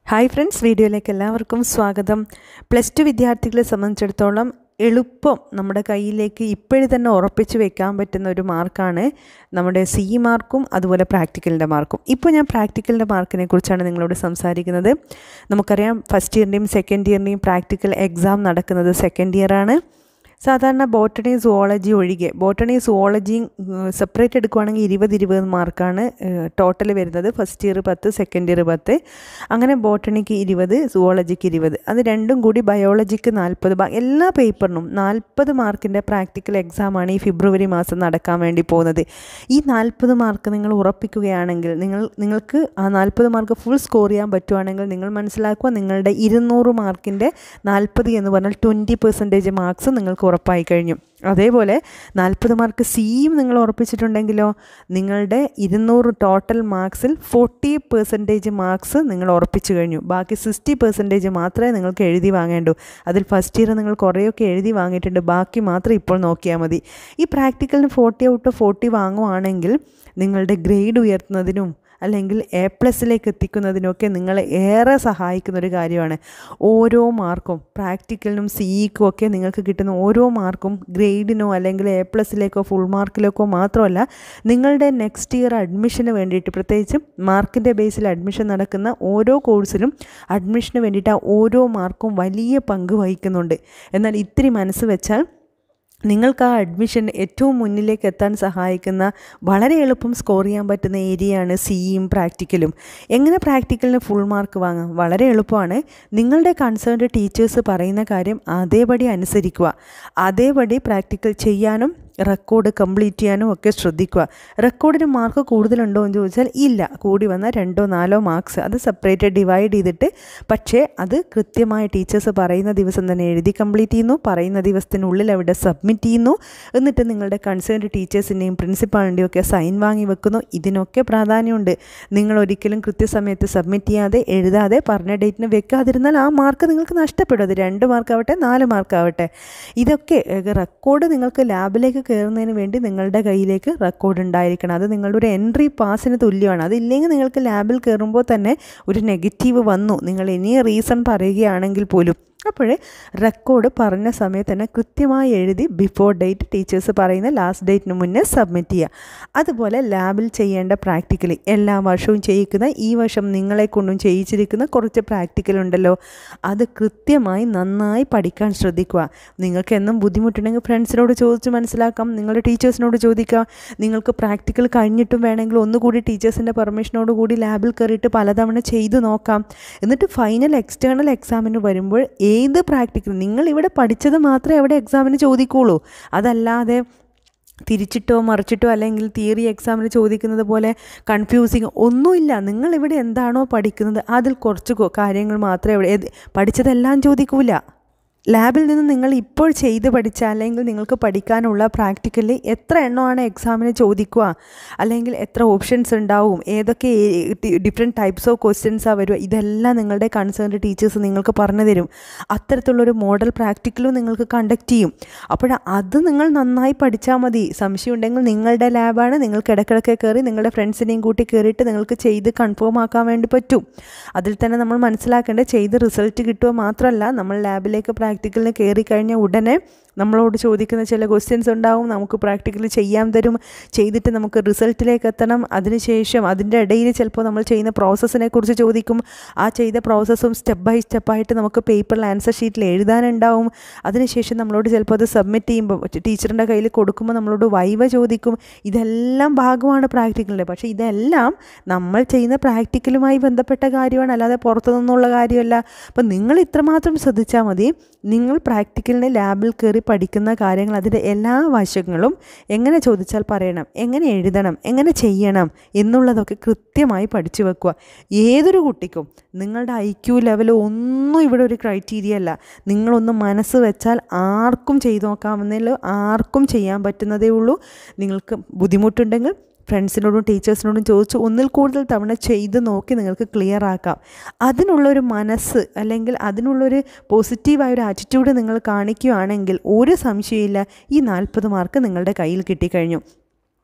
hi friends വീഡിയോയിലേക്ക് എല്ലാവർക്കും സ്വാഗതം പ്ലസ് ടു വിദ്യാർത്ഥികളെ സംബന്ധിച്ചിടത്തോളം എളുപ്പം നമ്മുടെ കയ്യിലേക്ക് ഇപ്പോഴും തന്നെ ഉറപ്പിച്ച് വെക്കാൻ പറ്റുന്ന ഒരു മാർക്കാണ് നമ്മുടെ സി മാർക്കും അതുപോലെ പ്രാക്ടിക്കലിൻ്റെ മാർക്കും ഇപ്പോൾ ഞാൻ പ്രാക്ടിക്കലിൻ്റെ മാർക്കിനെ കുറിച്ചാണ് നിങ്ങളോട് സംസാരിക്കുന്നത് നമുക്കറിയാം ഫസ്റ്റ് ഇയറിൻ്റെയും സെക്കൻഡ് ഇയറിൻ്റെയും പ്രാക്ടിക്കൽ എക്സാം നടക്കുന്നത് സെക്കൻഡ് ഇയറാണ് സാധാരണ ബോട്ടണി സുവോളജി ഒഴികെ ബോട്ടണി സുവോളജിയും സെപ്പറേറ്റ് എടുക്കുവാണെങ്കിൽ ഇരുപത് ഇരുപത് മാർക്കാണ് ടോട്ടൽ വരുന്നത് ഫസ്റ്റ് ഇയർ പത്ത് സെക്കൻഡ് ഇയർ പത്ത് അങ്ങനെ ബോട്ടണിക്ക് ഇരുപത് സുവോളജിക്ക് ഇരുപത് അത് രണ്ടും കൂടി ബയോളജിക്ക് നാൽപ്പത് എല്ലാ പേപ്പറിനും നാൽപ്പത് മാർക്കിൻ്റെ പ്രാക്ടിക്കൽ എക്സാമാണ് ഈ ഫെബ്രുവരി മാസം നടക്കാൻ വേണ്ടി പോകുന്നത് ഈ നാൽപ്പത് മാർക്ക് നിങ്ങൾ ഉറപ്പിക്കുകയാണെങ്കിൽ നിങ്ങൾ നിങ്ങൾക്ക് ആ നാൽപ്പത് മാർക്ക് ഫുൾ സ്കോർ ചെയ്യാൻ പറ്റുവാണെങ്കിൽ നിങ്ങൾ മനസ്സിലാക്കുക നിങ്ങളുടെ ഇരുന്നൂറ് മാർക്കിൻ്റെ നാൽപ്പത് എന്ന് പറഞ്ഞാൽ ട്വൻറ്റി പെർസെൻറ്റേജ് മാർക്സ് നിങ്ങൾക്ക് ഉറപ്പായി കഴിഞ്ഞു അതേപോലെ നാൽപ്പത് മാർക്ക് സിയും നിങ്ങൾ ഉറപ്പിച്ചിട്ടുണ്ടെങ്കിലോ നിങ്ങളുടെ ഇരുന്നൂറ് ടോട്ടൽ മാർക്സിൽ ഫോർട്ടി പെർസെൻറ്റേജ് മാർക്സ് നിങ്ങൾ ഉറപ്പിച്ചു കഴിഞ്ഞു ബാക്കി സിക്സ്റ്റി പെർസെൻറ്റേജ് മാത്രമേ നിങ്ങൾക്ക് എഴുതി വാങ്ങേണ്ടൂ അതിൽ ഫസ്റ്റ് ഇയർ നിങ്ങൾ കുറേയൊക്കെ എഴുതി വാങ്ങിയിട്ടുണ്ട് ബാക്കി മാത്രം ഇപ്പോൾ നോക്കിയാൽ മതി ഈ പ്രാക്ടിക്കലിന് ഫോർട്ടി ഔട്ട് ഫോർട്ടി വാങ്ങുവാണെങ്കിൽ നിങ്ങളുടെ ഗ്രേഡ് ഉയർത്തുന്നതിനും അല്ലെങ്കിൽ എ പ്ലസിലേക്ക് എത്തിക്കുന്നതിനൊക്കെ നിങ്ങളെ ഏറെ സഹായിക്കുന്ന ഒരു കാര്യമാണ് ഓരോ മാർക്കും പ്രാക്ടിക്കലിനും സിഇക്കും ഒക്കെ നിങ്ങൾക്ക് കിട്ടുന്ന ഓരോ മാർക്കും ഗ്രേഡിനോ അല്ലെങ്കിൽ എ പ്ലസിലേക്കോ ഫുൾ മാർക്കിലേക്കോ മാത്രമല്ല നിങ്ങളുടെ നെക്സ്റ്റ് ഇയർ അഡ്മിഷന് വേണ്ടിയിട്ട് പ്രത്യേകിച്ച് മാർക്കിൻ്റെ ബേസിൽ അഡ്മിഷൻ നടക്കുന്ന ഓരോ കോഴ്സിലും അഡ്മിഷന് വേണ്ടിയിട്ട് ആ ഓരോ മാർക്കും വലിയ പങ്ക് വഹിക്കുന്നുണ്ട് എന്നാൽ ഇത്തിരി മനസ്സ് വെച്ചാൽ നിങ്ങൾക്ക് ആ അഡ്മിഷൻ ഏറ്റവും മുന്നിലേക്ക് എത്താൻ സഹായിക്കുന്ന വളരെ എളുപ്പം സ്കോർ ചെയ്യാൻ പറ്റുന്ന ഏരിയയാണ് സിയും പ്രാക്ടിക്കലും എങ്ങനെ പ്രാക്ടിക്കലിന് ഫുൾ മാർക്ക് വാങ്ങാം വളരെ എളുപ്പമാണ് നിങ്ങളുടെ കൺസേൺഡ് ടീച്ചേഴ്സ് പറയുന്ന കാര്യം അതേപടി അനുസരിക്കുക അതേപടി പ്രാക്ടിക്കൽ ചെയ്യാനും റെക്കോർഡ് കംപ്ലീറ്റ് ചെയ്യാനും ഒക്കെ ശ്രദ്ധിക്കുക റെക്കോർഡിന് മാർക്ക് കൂടുതലുണ്ടോ എന്ന് ചോദിച്ചാൽ ഇല്ല കൂടി വന്നാൽ രണ്ടോ നാലോ മാർക്സ് അത് സെപ്പറേറ്റ് ഡിവൈഡ് ചെയ്തിട്ട് പക്ഷേ അത് കൃത്യമായ ടീച്ചേഴ്സ് പറയുന്ന ദിവസം തന്നെ എഴുതി കംപ്ലീറ്റ് ചെയ്യുന്നു പറയുന്ന ദിവസത്തിനുള്ളിൽ അവിടെ സബ്മിറ്റ് ചെയ്യുന്നു എന്നിട്ട് നിങ്ങളുടെ കൺസേൺഡ് ടീച്ചേഴ്സിൻ്റെയും പ്രിൻസിപ്പാളിൻ്റെയും ഒക്കെ സൈൻ വാങ്ങി വെക്കുന്നു ഇതിനൊക്കെ പ്രാധാന്യമുണ്ട് നിങ്ങൾ ഒരിക്കലും കൃത്യസമയത്ത് സബ്മിറ്റ് ചെയ്യാതെ എഴുതാതെ പറഞ്ഞ ഡേറ്റിന് വെക്കാതിരുന്നാൽ ആ മാർക്ക് നിങ്ങൾക്ക് നഷ്ടപ്പെടും അത് രണ്ട് മാർക്ക് ആവട്ടെ നാല് മാർക്ക് ആവട്ടെ ഇതൊക്കെ റെക്കോർഡ് നിങ്ങൾക്ക് ലാബിലേക്ക് കയറുന്നതിന് വേണ്ടി നിങ്ങളുടെ കയ്യിലേക്ക് റെക്കോർഡ് ഉണ്ടായിരിക്കണം അത് നിങ്ങളുടെ ഒരു എൻട്രി പാസിന് തുല്യമാണ് അതില്ലെങ്കിൽ നിങ്ങൾക്ക് ലാബിൽ കയറുമ്പോൾ തന്നെ ഒരു നെഗറ്റീവ് വന്നു നിങ്ങൾ ഇനി റീസൺ പറയുകയാണെങ്കിൽ പോലും അപ്പോൾ റെക്കോർഡ് പറഞ്ഞ സമയത്ത് തന്നെ കൃത്യമായി എഴുതി ബിഫോർ ഡേറ്റ് ടീച്ചേഴ്സ് പറയുന്ന ലാസ്റ്റ് ഡേറ്റിന് മുന്നേ സബ്മിറ്റ് ചെയ്യുക അതുപോലെ ലാബിൽ ചെയ്യേണ്ട പ്രാക്ടിക്കലി എല്ലാ വർഷവും ചെയ്യിക്കുന്ന ഈ വർഷം നിങ്ങളെ കൊണ്ടും ചെയ്യിച്ചിരിക്കുന്ന കുറച്ച് പ്രാക്ടിക്കൽ ഉണ്ടല്ലോ അത് കൃത്യമായി നന്നായി പഠിക്കാൻ ശ്രദ്ധിക്കുക നിങ്ങൾക്ക് എന്നും ബുദ്ധിമുട്ടുണ്ടെങ്കിൽ ഫ്രണ്ട്സിനോട് ചോദിച്ച് മനസ്സിലാക്കാം നിങ്ങളുടെ ടീച്ചേഴ്സിനോട് ചോദിക്കുക നിങ്ങൾക്ക് പ്രാക്ടിക്കൽ കഴിഞ്ഞിട്ടും വേണമെങ്കിൽ ഒന്നുകൂടി ടീച്ചേഴ്സിൻ്റെ പെർമിഷനോട് കൂടി ലാബിൽ കയറിയിട്ട് പലതവണ ചെയ്തു നോക്കാം എന്നിട്ട് ഫൈനൽ എക്സ്റ്റേണൽ എക്സാമിന് വരുമ്പോൾ ഏത് പ്രാക്ടിക്കൽ നിങ്ങൾ ഇവിടെ പഠിച്ചത് മാത്രമേ അവിടെ എക്സാമിന് ചോദിക്കുകയുള്ളൂ അതല്ലാതെ തിരിച്ചിട്ടോ മറിച്ചിട്ടോ അല്ലെങ്കിൽ തിയറി എക്സാമിന് ചോദിക്കുന്നത് പോലെ കൺഫ്യൂസിങ് ഒന്നുമില്ല നിങ്ങളിവിടെ എന്താണോ പഠിക്കുന്നത് അതിൽ കുറച്ച് കാര്യങ്ങൾ മാത്രമേ ഇവിടെ പഠിച്ചതെല്ലാം ചോദിക്കൂല ലാബിൽ നിന്ന് നിങ്ങൾ ഇപ്പോൾ ചെയ്ത് പഠിച്ച അല്ലെങ്കിൽ നിങ്ങൾക്ക് പഠിക്കാനുള്ള പ്രാക്ടിക്കലി എത്ര എണ്ണമാണ് എക്സാമിന് ചോദിക്കുക അല്ലെങ്കിൽ എത്ര ഓപ്ഷൻസ് ഉണ്ടാവും ഏതൊക്കെ ഡിഫറെൻറ്റ് ടൈപ്സ് ഓഫ് ക്വസ്റ്റ്യൻസാണ് വരിക ഇതെല്ലാം നിങ്ങളുടെ കൺസേൺഡ് ടീച്ചേഴ്സ് നിങ്ങൾക്ക് പറഞ്ഞു തരും അത്തരത്തിലുള്ളൊരു മോഡൽ പ്രാക്ടിക്കലും നിങ്ങൾക്ക് കണ്ടക്ട് ചെയ്യും അപ്പോൾ അത് നിങ്ങൾ നന്നായി പഠിച്ചാൽ മതി സംശയം ഉണ്ടെങ്കിൽ നിങ്ങളുടെ ലാബാണ് നിങ്ങൾക്ക് ഇടയ്ക്കിടയ്ക്ക് കയറി നിങ്ങളുടെ ഫ്രണ്ട്സിനെയും കൂട്ടി കയറിയിട്ട് നിങ്ങൾക്ക് ചെയ്ത് കൺഫേം ആക്കാൻ വേണ്ടി പറ്റും അതിൽ തന്നെ നമ്മൾ മനസ്സിലാക്കേണ്ടത് ചെയ്ത് റിസൾട്ട് കിട്ടുക മാത്രമല്ല നമ്മൾ ലാബിലേക്ക് പ്രാക്ടിക്കലിന് കയറി കഴിഞ്ഞാൽ ഉടനെ നമ്മളോട് ചോദിക്കുന്ന ചില ക്വസ്റ്റ്യൻസ് ഉണ്ടാവും നമുക്ക് പ്രാക്ടിക്കലി ചെയ്യാൻ തരും ചെയ്തിട്ട് നമുക്ക് റിസൾട്ടിലേക്ക് എത്തണം അതിനുശേഷം അതിൻ്റെ ഇടയിൽ ചിലപ്പോൾ നമ്മൾ ചെയ്യുന്ന പ്രോസസ്സിനെ കുറിച്ച് ചോദിക്കും ആ ചെയ്ത പ്രോസസ്സും സ്റ്റെപ്പ് ബൈ സ്റ്റെപ്പായിട്ട് നമുക്ക് പേപ്പറിൽ ആൻസർ ഷീറ്റിൽ എഴുതാനുണ്ടാവും അതിനുശേഷം നമ്മളോട് ചിലപ്പോൾ അത് സബ്മിറ്റ് ചെയ്യുമ്പോൾ ടീച്ചറിൻ്റെ കയ്യിൽ കൊടുക്കുമ്പോൾ നമ്മളോട് വൈവ ചോദിക്കും ഇതെല്ലാം ഭാഗമാണ് പ്രാക്ടിക്കലിൻ്റെ പക്ഷേ ഇതെല്ലാം നമ്മൾ ചെയ്യുന്ന പ്രാക്ടിക്കലുമായി ബന്ധപ്പെട്ട കാര്യമാണ് അല്ലാതെ പുറത്തു നിന്നുള്ള കാര്യമല്ല അപ്പം നിങ്ങൾ ഇത്രമാത്രം ശ്രദ്ധിച്ചാൽ മതി നിങ്ങൾ പ്രാക്ടിക്കലിന് ലാബിൽ കയറി പഠിക്കുന്ന കാര്യങ്ങൾ അതിൻ്റെ എല്ലാ വശങ്ങളും എങ്ങനെ ചോദിച്ചാൽ പറയണം എങ്ങനെ എഴുതണം എങ്ങനെ ചെയ്യണം എന്നുള്ളതൊക്കെ കൃത്യമായി പഠിച്ചു വെക്കുക ഏതൊരു കുട്ടിക്കും നിങ്ങളുടെ ഐ ക്യു ലെവൽ ഒന്നും ഇവിടെ ഒരു ക്രൈറ്റീരിയ അല്ല നിങ്ങളൊന്ന് മനസ്സ് വെച്ചാൽ ആർക്കും ചെയ്തു നോക്കാവുന്നതിൽ ആർക്കും ചെയ്യാൻ പറ്റുന്നതേ ഉള്ളൂ നിങ്ങൾക്ക് ബുദ്ധിമുട്ടുണ്ടെങ്കിൽ ഫ്രണ്ട്സിനോടും ടീച്ചേഴ്സിനോടും ചോദിച്ച് ഒന്നിൽ കൂടുതൽ തവണ ചെയ്ത് നോക്കി നിങ്ങൾക്ക് ക്ലിയർ ആക്കാം അതിനുള്ളൊരു മനസ്സ് അല്ലെങ്കിൽ അതിനുള്ളൊരു പോസിറ്റീവായ ഒരു ആറ്റിറ്റ്യൂഡ് നിങ്ങൾ കാണിക്കുകയാണെങ്കിൽ ഒരു സംശയമില്ല ഈ നാൽപ്പത് മാർക്ക് നിങ്ങളുടെ കയ്യിൽ കിട്ടിക്കഴിഞ്ഞു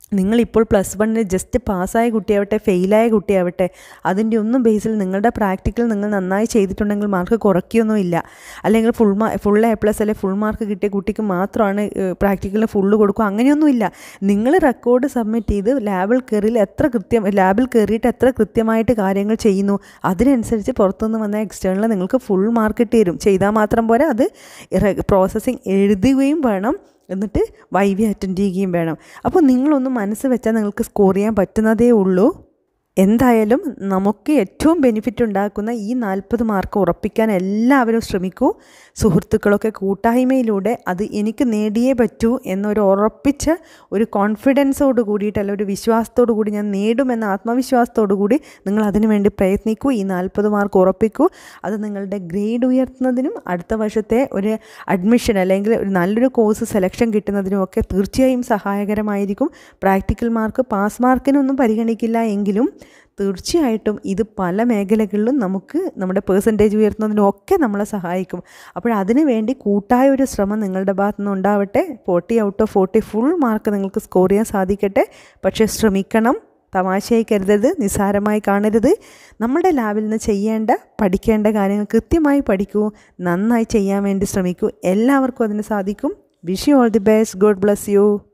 നിങ്ങളിപ്പോൾ പ്ലസ് വണ്ണിന് ജസ്റ്റ് പാസ്സായ കുട്ടിയാവട്ടെ ഫെയിലായ കുട്ടിയാവട്ടെ അതിൻ്റെ ഒന്നും ബേസിൽ നിങ്ങളുടെ പ്രാക്ടിക്കൽ നിങ്ങൾ നന്നായി ചെയ്തിട്ടുണ്ടെങ്കിൽ മാർക്ക് കുറയ്ക്കുകയൊന്നുമില്ല അല്ലെങ്കിൽ ഫുൾ മാ ഫുൾ എ പ്ലസ് അല്ലെങ്കിൽ ഫുൾ മാർക്ക് കിട്ടിയ കുട്ടിക്ക് മാത്രമാണ് പ്രാക്ടിക്കലിന് ഫുള്ള് കൊടുക്കുക അങ്ങനെയൊന്നുമില്ല നിങ്ങൾ റെക്കോർഡ് സബ്മിറ്റ് ചെയ്ത് ലാബിൽ കയറിയിൽ എത്ര കൃത്യം ലാബിൽ കയറിയിട്ട് എത്ര കൃത്യമായിട്ട് കാര്യങ്ങൾ ചെയ്യുന്നു അതിനനുസരിച്ച് പുറത്തുനിന്ന് വന്ന എക്സ്റ്റേണൽ നിങ്ങൾക്ക് ഫുൾ മാർക്ക് കിട്ടി തരും ചെയ്താൽ മാത്രം പോരാ അത് പ്രോസസ്സിങ് എഴുതുകയും വേണം എന്നിട്ട് വൈവി അറ്റൻഡ് ചെയ്യുകയും വേണം അപ്പോൾ നിങ്ങളൊന്ന് മനസ്സ് വെച്ചാൽ നിങ്ങൾക്ക് സ്കോർ ചെയ്യാൻ പറ്റുന്നതേ ഉള്ളൂ എന്തായാലും നമുക്ക് ഏറ്റവും ബെനിഫിറ്റ് ഉണ്ടാക്കുന്ന ഈ നാൽപ്പത് മാർക്ക് ഉറപ്പിക്കാൻ എല്ലാവരും ശ്രമിക്കൂ സുഹൃത്തുക്കളൊക്കെ കൂട്ടായ്മയിലൂടെ അത് എനിക്ക് നേടിയേ പറ്റൂ എന്നൊരു ഉറപ്പിച്ച ഒരു കോൺഫിഡൻസോട് കൂടിയിട്ടല്ല ഒരു വിശ്വാസത്തോടു കൂടി ഞാൻ നേടുമെന്ന ആത്മവിശ്വാസത്തോടു കൂടി നിങ്ങൾ അതിനു വേണ്ടി പ്രയത്നിക്കൂ ഈ നാൽപ്പത് മാർക്ക് ഉറപ്പിക്കൂ അത് നിങ്ങളുടെ ഗ്രേഡ് ഉയർത്തുന്നതിനും അടുത്ത വർഷത്തെ ഒരു അഡ്മിഷൻ അല്ലെങ്കിൽ ഒരു നല്ലൊരു കോഴ്സ് സെലക്ഷൻ കിട്ടുന്നതിനും ഒക്കെ തീർച്ചയായും സഹായകരമായിരിക്കും പ്രാക്ടിക്കൽ മാർക്ക് പാസ് മാർക്കിനൊന്നും പരിഗണിക്കില്ല എങ്കിലും തീർച്ചയായിട്ടും ഇത് പല മേഖലകളിലും നമുക്ക് നമ്മുടെ പേഴ്സൻറ്റേജ് ഉയർത്തുന്നതിനും ഒക്കെ നമ്മളെ സഹായിക്കും അപ്പോൾ അതിനു വേണ്ടി കൂട്ടായ ഒരു ശ്രമം നിങ്ങളുടെ ഭാഗത്തു നിന്ന് ഉണ്ടാവട്ടെ forty out of forty full mark നിങ്ങൾക്ക് സ്കോർ ചെയ്യാൻ സാധിക്കട്ടെ പക്ഷേ ശ്രമിക്കണം തമാശയായി കരുതരുത് നിസ്സാരമായി കാണരുത് നമ്മുടെ ലാബിൽ നിന്ന് ചെയ്യേണ്ട പഠിക്കേണ്ട കാര്യങ്ങൾ കൃത്യമായി പഠിക്കൂ നന്നായി ചെയ്യാൻ വേണ്ടി ശ്രമിക്കൂ എല്ലാവർക്കും അതിന് സാധിക്കും wish you all the best God bless U